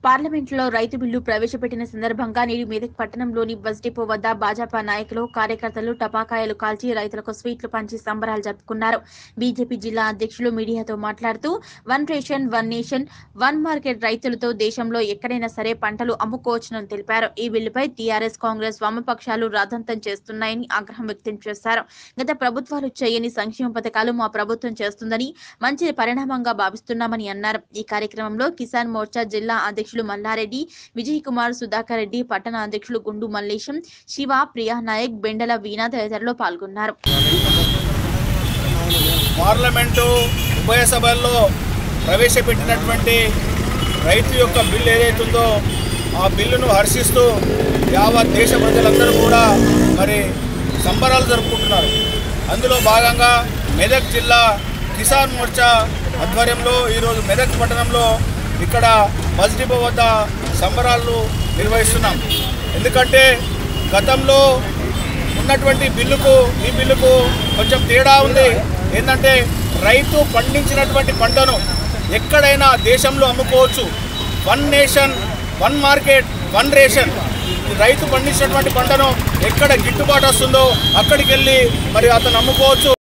పార్లమెంట్లో రైతు బిల్లు ప్రవేశపెట్టిన సందర్భంగా నేడు మెదక్ పట్టణంలోని బస్ డిపో వద్ద భాజపా నాయకులు కార్యకర్తలు టపాకాయలు కాల్చి రైతులకు స్వీట్లు పంచి సంబరాలు జరుపుకున్నారు బీజేపీ జిల్లా అధ్యక్షులు మీడియాతో మాట్లాడుతూ one ration one nation one market రైతులతో దేశంలో ఎక్కడైనా సరే పంటలు అమ్ముకోవచ్చునని తెలిపారు ఈ బిల్లుపై టీఆర్ఎస్ కాంగ్రెస్ వామపక్షాలు రాదంతం చేస్తున్నాయని ఆగ్రహం వ్యక్తం చేశారు గత ప్రభుత్వాలు చేయని సంక్షేమ పథకాలు మా ప్రభుత్వం చేస్తుందని మంచి పరిణామంగా భావిస్తున్నామని అన్నారు ఈ కార్యక్రమంలో కిసాన్ మోర్చా జిల్లా అధ్యక్షులు మల్లారెడ్డి విజయ్ కుమార్ సుధాకర్ రెడ్డి పట్టణ అధ్యక్షులు గుండు మల్లేశం శివ ప్రియా నాయక్ బెండల వీణ తదితరులు పాల్గొన్నారు పార్లమెంటు ఉభయ సభల్లో ప్రవేశపెట్టినటువంటి రైతు యొక్క బిల్లు ఏదైతుందో ఆ బిల్లును హర్షిస్తూ యావత్ దేశ ప్రజలందరూ కూడా మరి సంబరాలు జరుపుకుంటున్నారు అందులో భాగంగా మెదక్ జిల్లా కిసాన్ మోర్చా ఆధ్వర్యంలో ఈరోజు మెదక్ పట్టణంలో ఇక్కడ బస్ డిపో వద్ద సంబరాలు నిర్వహిస్తున్నాం ఎందుకంటే గతంలో ఉన్నటువంటి బిల్లుకు ఈ బిల్లుకు కొంచెం తేడా ఉంది ఏంటంటే రైతు పండించినటువంటి పంటను ఎక్కడైనా దేశంలో అమ్ముకోవచ్చు one nation one market one ration ఈ రైతు పండించినటువంటి పంటను ఎక్కడ గిట్టుబాటు వస్తుందో అక్కడికి వెళ్ళి మరి అతను అమ్ముకోవచ్చు